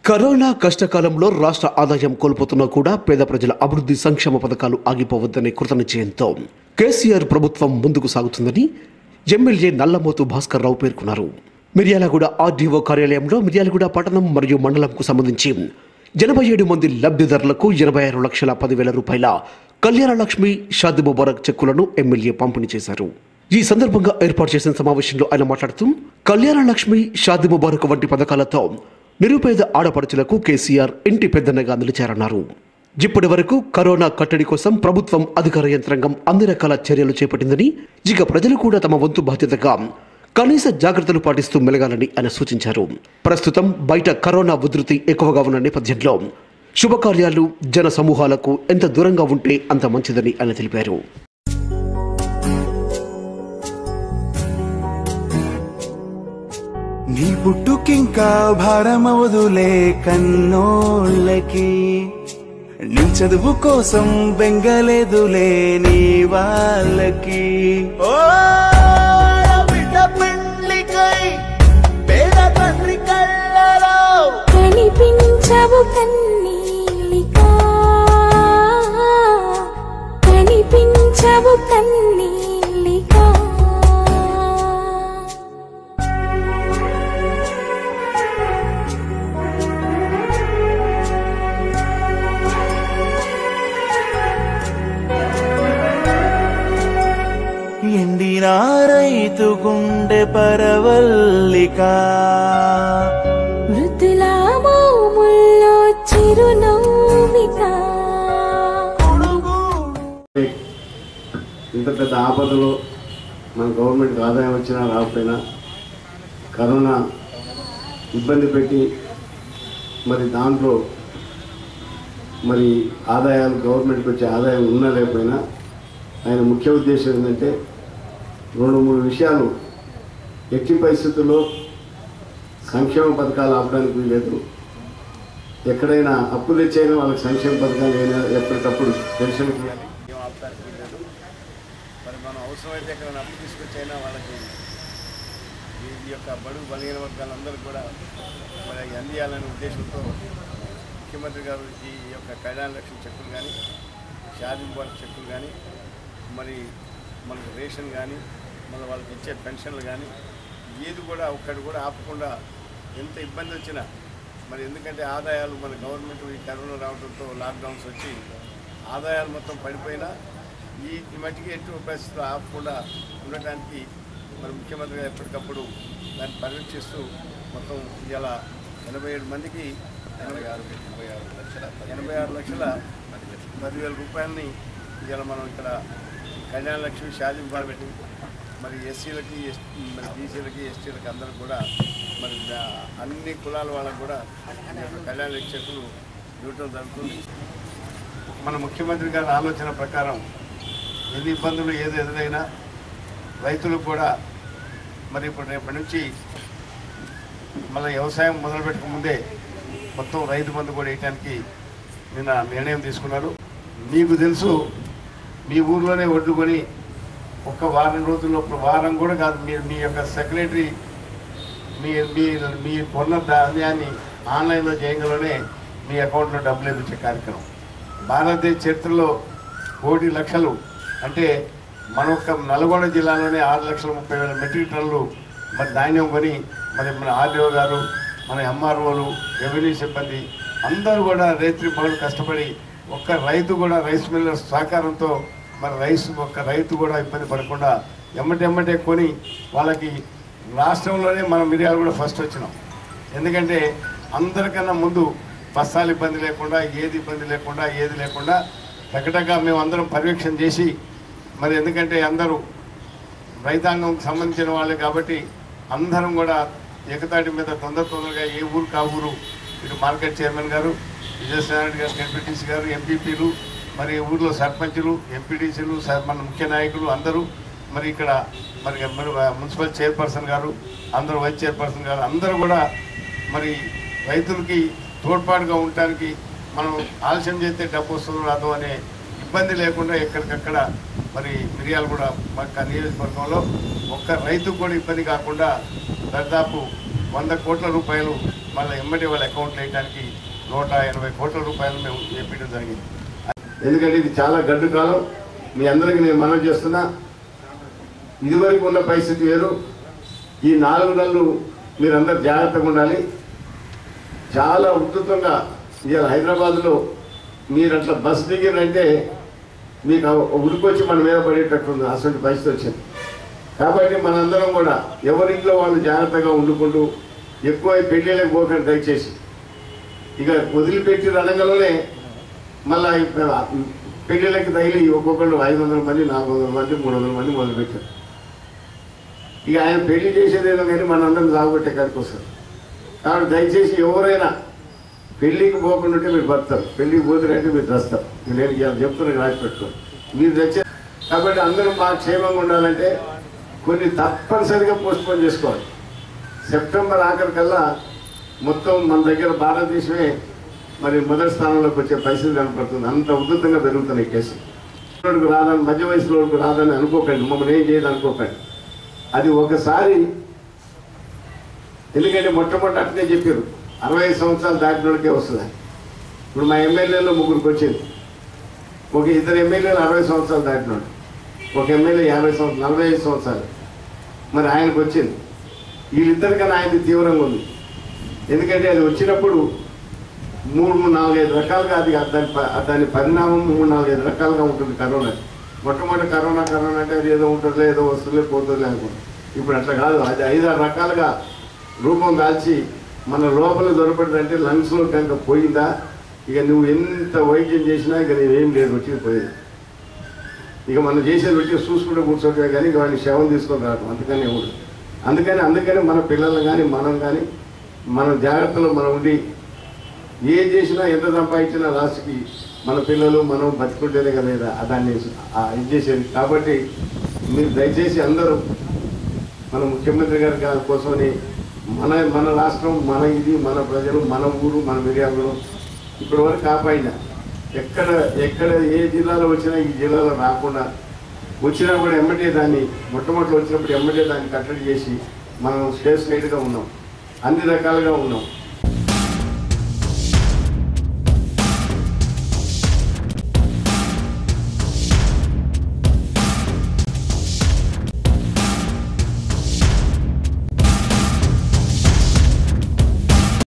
corona కష్టకాలంలో రాష్ట్ర ఆదాయం కోల్పోతున్నా కూడా పేద ప్రజల అభివృద్ధి సంక్షేమ పథకాలు ఆగిపోవద్దనే కృతనిశ్చయంతో కేసీఆర్ ప్రభుత్వం ముందుకు సాగుతుందని ఎమ్మెల్యే నల్లమోతు భాస్కర్ రావు పేర్కొన్నారు మిర్యాలగూడ ఆర్డీఓ కార్యాలయంలో మిర్యాలగూడ పట్టణం మరియు మండలంకు సంబంధించి ఎనభై ఏడు మంది లబ్ధిదారులకు ఎనభై ఆరు లక్షల పదివేల రూపాయల కళ్యాణ లక్ష్మి షాది ముబారక్ చెక్కులను ఎమ్మెల్యే పంపిణీ చేశారు ఈ సందర్భంగా ఏర్పాటు చేసిన సమావేశంలో ఆయన మాట్లాడుతూ కళ్యాణ లక్ష్మి షాది ముబారక్ వంటి పథకాలతో నిరుపేద ఆడపడుచులకు కేసీఆర్ ఇంటి పెద్దన్నగా నిలిచారన్నారు ఇప్పటి వరకు కరోనా కట్టడి కోసం ప్రభుత్వం అధికార యంత్రాంగం అన్ని రకాల చర్యలు చేపట్టిందని ఇక ప్రజలు కూడా తమ వంతు బాధ్యతగా కనీస జాగ్రత్తలు పాటిస్తూ మెలగాలని ఆయన సూచించారు ప్రస్తుతం బయట కరోనా ఉధృతి ఎక్కువగా ఉన్న నేపథ్యంలో శుభకార్యాలు జన సమూహాలకు ఎంత దూరంగా ఉంటే అంత మంచిదని ఆయన తెలిపారు నీ పుట్టుకింకా భారమవదులే కన్నోళ్ళకి నీ చదువు కోసం బెంగలేదులే నీ వాళ్ళకి ఓ బిడ్డ పెళ్లికై పేద తండ్రి కళ్ళలో కనిపించవు కన్నీలికా కనిపించవు కన్నీలికా ఎండిన రైతు గుండె పరవల్లికా మృతుల మోముల్లో చిరునవ్వికా ఇంత పెద్ద ఆపదలో మన గవర్నమెంట్కి ఆదాయం వచ్చినా రాకపోయినా కరోనా ఇబ్బంది పెట్టి మరి దాంట్లో మరి ఆదాయాలు గవర్నమెంట్కి వచ్చే ఆదాయం ఉన్నా లేకపోయినా ఆయన ముఖ్య ఉద్దేశం ఏంటంటే రెండు మూడు విషయాలు ఎట్టి పరిస్థితుల్లో సంక్షేమ పథకాలు ఆపడానికి వీలేదు ఎక్కడైనా అప్పులు తెచ్చైనా వాళ్ళకి సంక్షేమ పథకాలు అయినా ఎప్పటికప్పుడు పెన్షన్ ఇవ్వాలి ఏం ఆపుతానికి వీల్లేదు మరి మనం అవసరమైతే ఎక్కడ అప్పు తీసుకొచ్చైనా వాళ్ళకి ఈ ఈ యొక్క బడుగు బలహీన వర్గాలందరూ కూడా మరి అవి అందియాలనే ఉద్దేశంతో ముఖ్యమంత్రి గారు ఈ యొక్క కళ్యాణ లక్ష్మి చెక్కులు కానీ షాదీ ముబారక్ చెక్కులు కానీ మరి మనకు రేషన్ కానీ మన వాళ్ళకి ఇచ్చే పెన్షన్లు కానీ ఏది కూడా ఒక్కటి కూడా ఆపకుండా ఎంత ఇబ్బంది వచ్చినా మరి ఎందుకంటే ఆదాయాలు మన గవర్నమెంట్ ఈ కరోనా రావడంతో లాక్డౌన్స్ వచ్చి ఆదాయాలు మొత్తం పడిపోయినా ఈ ఈ మట్టికి ఎటు పరిస్థితులు ఆపకుండా ఉండటానికి మరి ముఖ్యమంత్రి గారు ఎప్పటికప్పుడు దాన్ని పర్యవేక్షిస్తూ మొత్తం ఇలా ఎనభై ఏడు మందికి ఎనభై ఆరు ఎనభై ఆరు లక్షల ఎనభై ఆరు లక్షల పదివేల రూపాయలని ఇవాళ మనం ఇక్కడ కళ్యాణ లక్ష్మి షాదీ పెట్టి మరి ఎస్సీలకి ఎస్ మరి బీసీలకి ఎస్టీలకి అందరికి కూడా మరి దా- అన్ని కులాల వాళ్ళకు కూడా ఈ యొక్క కళ్యాణ లక్ష్మి చెక్కులు ఇవ్వటం జరుగుతుంది మన ముఖ్యమంత్రి గారి ఆలోచన ప్రకారం ఎన్ని ఇబ్బందులు ఏది ఎదురైనా రైతులకు కూడా మరి ఇప్పుడు రేపటి నుంచి మళ్ళీ వ్యవసాయం మొదలుపెట్టక ముందే మొత్తం రైతు బంధు కూడా వేయటానికి నిన్న నిర్ణయం తీసుకున్నారు మీకు తెలుసు మీ ఊర్లోనే ఒడ్లు కొని ఒక్క వారం రోజుల్లో వారం కూడా కాదు మీరు మీ యొక్క సెక్రటరీ మీ మీ మీ కొన్న ధాన్యాన్ని ఆన్లైన్లో చేయగలనే మీ అకౌంట్లో డబ్బులు ఎదుర్చే కార్యక్రమం భారతదేశ చరిత్రలో కోటి లక్షలు అంటే మన ఒక్క నల్గొండ జిల్లాలోనే ఆరు లక్షల ముప్పై వేల మెట్రిక్ టన్నులు మరి ధాన్యం కొని మరి మన ఆర్డీఓ గారు మన ఎంఆర్ఓలు రెవెన్యూ సిబ్బంది అందరూ కూడా రైతు పనులు కష్టపడి ఒక్క రైతు కూడా రైస్ మిల్లర్ సహకారంతో మరి రైస్ ఒక్క రైతు కూడా ఇబ్బంది పడకుండా ఎమ్మటెమ్మటే కొని వాళ్ళకి రాష్ట్రంలోనే మనం మిరియాలు కూడా ఫస్ట్ వచ్చినాం ఎందుకంటే అందరికన్నా ముందు బస్తాలు ఇబ్బంది లేకుండా ఏది ఇబ్బంది లేకుండా ఏది లేకుండా టకటగా మేము అందరం పర్యవేక్షణ చేసి మరి ఎందుకంటే అందరూ రైతాంగం సంబంధించిన వాళ్ళే కాబట్టి అందరం కూడా ఏకతాటి మీద తొందర తొందరగా ఏ ఊరు కా ఊరు ఇటు మార్కెట్ చైర్మన్ గారు విజయసాయి గారు ఎంపీటీసీ గారు ఎంపీపీలు మరి ఊర్లో సర్పంచులు ఎంపీటీసీలు మన ముఖ్య నాయకులు అందరూ మరి ఇక్కడ మరి మరి మున్సిపల్ చైర్పర్సన్ గారు అందరూ వైస్ చైర్పర్సన్ గారు అందరూ కూడా మరి రైతులకి తోడ్పాటుగా ఉండటానికి మనం ఆలస్యం చేస్తే డబ్బు వస్తుందో రాదో అనే ఇబ్బంది లేకుండా ఎక్కడికక్కడ మరి మిరియాలు కూడా మన నియోజకవర్గంలో ఒక్క రైతుకు కూడా ఇబ్బంది కాకుండా దాదాపు వంద కోట్ల రూపాయలు మళ్ళీ ఎమ్మటి వాళ్ళ అకౌంట్లో వేయడానికి నూట ఎనభై కోట్ల రూపాయలు మేము వేపించడం జరిగింది ఎందుకంటే ఇది చాలా గడ్డు కాలం మీ అందరికీ నేను మనవి చేస్తున్నా ఇదివరకు ఉన్న పరిస్థితి వేరు ఈ నాలుగు నెలలు మీరందరూ జాగ్రత్తగా ఉండాలి చాలా ఉధృతంగా ఇవాళ హైదరాబాద్లో మీరు అట్లా బస్ దిగిరంటే మీకు ఆ ఉరికొచ్చి మన మీద పడేటట్టుంది అటువంటి పరిస్థితి వచ్చింది కాబట్టి మనందరం కూడా ఎవరింట్లో వాళ్ళు జాగ్రత్తగా వండుకుంటూ ఎక్కువ పెళ్ళిళ్ళకి పోకండి దయచేసి ఇక వదిలిపెట్టి రణంగంలోనే మళ్ళా పెళ్ళిళ్ళకి తగిలి ఒక్కొక్కళ్ళు ఐదు వందల మంది నాలుగు వందల మంది మూడు వందల మంది మొదలుపెట్టారు ఇక ఆయన పెళ్లి చేసేదేదో కానీ మనందరం సాగుపెట్టే కాడికి వస్తారు కాబట్టి దయచేసి ఎవరైనా పెళ్ళికి పోకుండా ఉంటే మీరు బతారు పెళ్ళికి పోతారంటే మీరు దస్తారు నేను ఇవాళ చెప్తున్నా రాసి పెట్టుకోండి మీరు తెచ్చే కాబట్టి అందరూ మా క్షేమంగా ఉండాలంటే కొన్ని తప్పనిసరిగా పోస్ట్పోన్ చేసుకోవాలి సెప్టెంబర్ ఆఖరికల్లా మొత్తం మన దగ్గర భారతదేశమే మరి మొదటి స్థానంలోకి వచ్చే పరిస్థితి కనపడుతుంది అంత ఉధృతంగా పెరుగుతున్నాయి కేసు పిల్లోడికి రాదని మధ్య వయసులోకి రాదని అనుకోకండి మమ్మల్ని ఏం చేయదు అనుకోకండి అది ఒకసారి ఎందుకంటే మొట్టమొదటి అట్లే చెప్పారు అరవై ఐదు సంవత్సరాలు దాటినోడికే వస్తుంది ఇప్పుడు మా ఎమ్మెల్యేలో ముగ్గురికి వచ్చింది ఒక ఇద్దరు ఎమ్మెల్యేలు అరవై సంవత్సరాలు దాటినోడు ఒక ఎమ్మెల్యే యాభై సంవత్సరాలు నలభై ఐదు సంవత్సరాలు మరి ఆయనకు వచ్చింది వీళ్ళిద్దరికన్నా ఆయనది తీవ్రంగా ఉంది ఎందుకంటే అది వచ్చినప్పుడు మూడు మూడు నాలుగైదు రకాలుగా అది దాని ప- దాని పరిణామం మూడు నాలుగైదు రకాలుగా ఉంటుంది కరోనా మొట్టమొదటి కరోనా కరోనా అంటే అది ఏదో ఉంటుందిలే ఏదో వస్తుందిలే పోతుందిలే అనుకుంటాం ఇప్పుడు అట్లా కాదు అది ఐదారు రకాలుగా రూపం దాల్చి మన లోపల దొరకబడిందంటే లంగ్స్లో కనుక పోయిందా ఇక నువ్వు ఎంత వైద్యం చేసినా ఇక నీవేం లేదు వచ్చి పోయేది ఇక మనం చేసేది వచ్చి చూసుకుంటూ కూర్చోటమే కానీ ఇక వాడిని శవం తీసుకొని రావడం అందుకని ఎవడు అందుకని అందుకని మన పిల్లలు కానీ మనం కానీ మన జాగ్రత్తలో మనం ఉండి ఏ చేసినా ఎంత సంపాదించినా లాస్ట్కి మన పిల్లలు మనం బతుకుంటేనే కదా ఇది- ఆ దాన్ని ఆ ఇది చేసేది కాబట్టి మీరు దయచేసి అందరూ మన ముఖ్యమంత్రి గారి గారి కోసమని మన మన రాష్ట్రం మన ఇది మన ప్రజలు మన ఊరు మన మిర్యాలలో ఇప్పటి వరకు కాపాడిన ఎక్కడ ఎక్కడ ఏ జిల్లాలో వచ్చినా ఈ జిల్లాలో రాకుండా వచ్చినా కూడా ఎమ్మటే దాన్ని మొట్టమొదటి వచ్చినప్పుడు ఎమ్మటే దాన్ని కట్టడి చేసి మనం స్టేట్ సైడ్గా ఉన్నాం అన్ని రకాలుగా ఉన్నాం